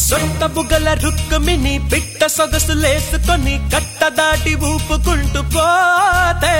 సొట్ట బుగ్గల రుక్కుమిని పిట్ట సొగసు లేసుకొని కట్ట దాటి ఊపుకుంటూ పోతే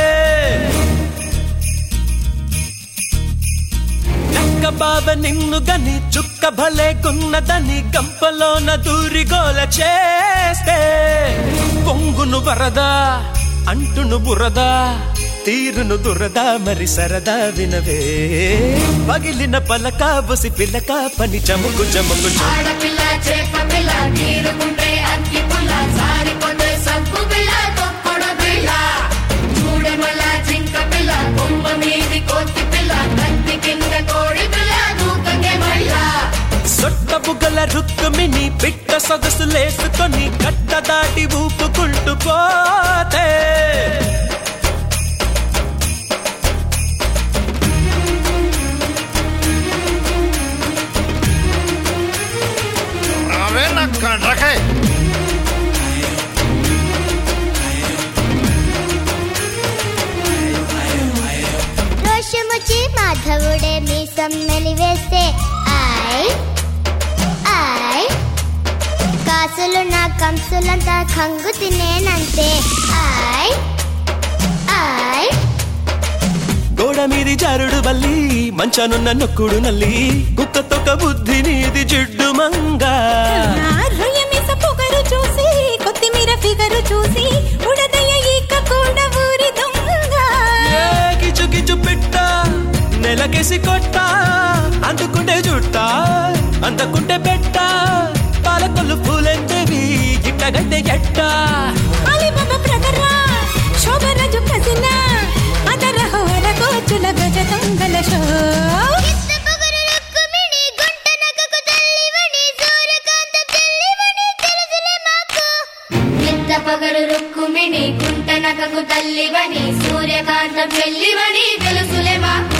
నక్క బాబ నిన్ను గని చుక్క భలే గున్నదని గంపలోన దూరి గోల చేస్తే పొంగును వరదా అంటును బురదా తీరును దురదా మరి సరదా వినవే పగిలిన పలక బుసి పిల్లక పని చముకు చముకు చముకు. ఆడపిల్ల చేప పిల్ల నీరుకుంటే అగ్గి పుల్ల సారిపోతే సబ్బు పిల్ల తొక్కడు పిల్ల చూడమల జింక పిల్ల కొమ్మ మీది కోతి పిల్ల కత్తి కింద కోడి పిల్ల దూకంగే మళ్ళా సొట్ట బుగ్గల రుక్కుమిని పిట్ట సొగసు లేసుకొని కట్ట దాటి ఊపుకుంటూ పోతే అవే నా కండ్రకాయ రోషముచి మాధవుడే మీసం మెలివేస్తే ఆయ్ ఆయ్ కాసులు నా కంసులంతా కంగు తినేనంతే ఆయ్ ఆయ్ గోడ మీది జారుడు బల్లి మంచానున్న నొక్కుడు నల్లి కుక్క తొక్క బుద్ధి నీది జిడ్డు మంగా రొయ్య మీస పొగరు చూసి కొత్తిమీర ఫిగరు చూసి ఉడదయ ఈక కూడా ఊరి దొంగ ఏ గిజు గిజు పిట్ట నెలకేసి కొట్ట అందుకుంటే జుట్ట అందుకుంటే పెట్ట పాలకొల్లు పూలెందేవి గిట్టగంటే ఎట్ట అలీబాబా బ్రదరా శోభరాజు కజిన అదర హోర కోచుల గజ దొంగల షో చిత్తపొగరు రుక్కుమిణి గుంట నగకు తల్లివని సూర్యకాంత చెల్లివని తెలుసులే మాకు నిత్త పగలు రుక్కుమిని కుంట నకకు తల్లివని సూర్యకాంతం చెల్లివని తెలుసులే మాకు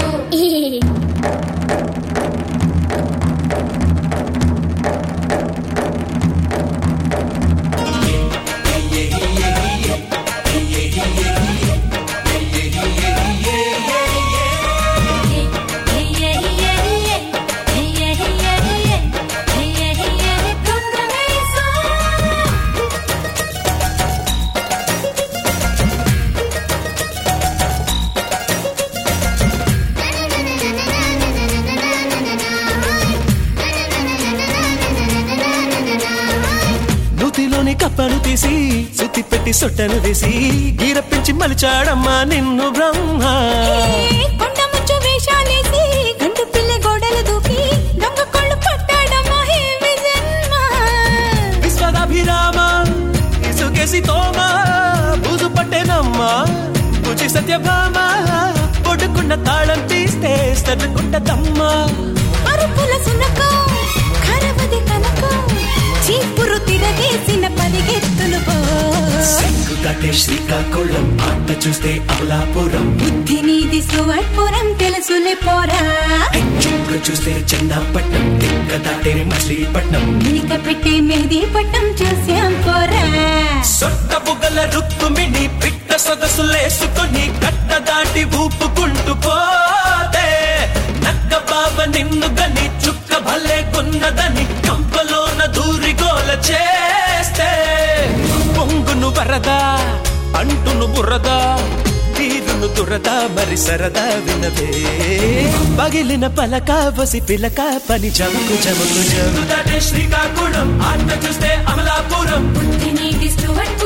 నూతిలోని కప్పను తీసి సుత్తి పెట్టి సొట్టను వేసి గీరపించి మలిచాడమ్మా నిన్ను బ్రహ్మ కొండ ముచ్చు వేషాలేసి గంటు పిల్ల గోడలు దూకి దొంగ కొళ్ళు పట్టాడమ్మా హే విజన్మ విశ్వదాభిరామ ఇసుకేసి తోమ బూజు పట్టేనమ్మా బుజి సత్యభామ పొడుకున్న తాళం తీస్తే సర్దుకుంటదమ్మా అరుపుల సునకం ఖరవది కనకం చీపురు తిరగేసిన పరిగెత్తులు పో దాటే శ్రీకాకుళం ఆట చూస్తే అమలాపురం బుద్ధి నీది సువర్పురం తెలుసులే పోరా చుక్క చూస్తే చెన్నాపట్నం తిక్క దాటే మచిలీపట్నం నీక పెట్టే మెహదీ పట్టం చూసాం పోరా సొట్ట బుగ్గల రుక్కుమిని పిట్ట సొగసులేసుకొని కట్ట దాటి ఊపుకుంటూ పోతే నక్క బాబ నిన్ను గని చుక్క భలే కొన్నదని కంపలోన దూరి గోల చేస్తే పొంగును వరదా అంటును బురదా తీరును దురదా మరి సరదా వినవే పగిలిన పలక బసి పిలక పని చముకు చముకు చము దాటే శ్రీకాకుళం ఆట చూస్తే అమలాపురం బుద్ధి నీది స్టువర్ట్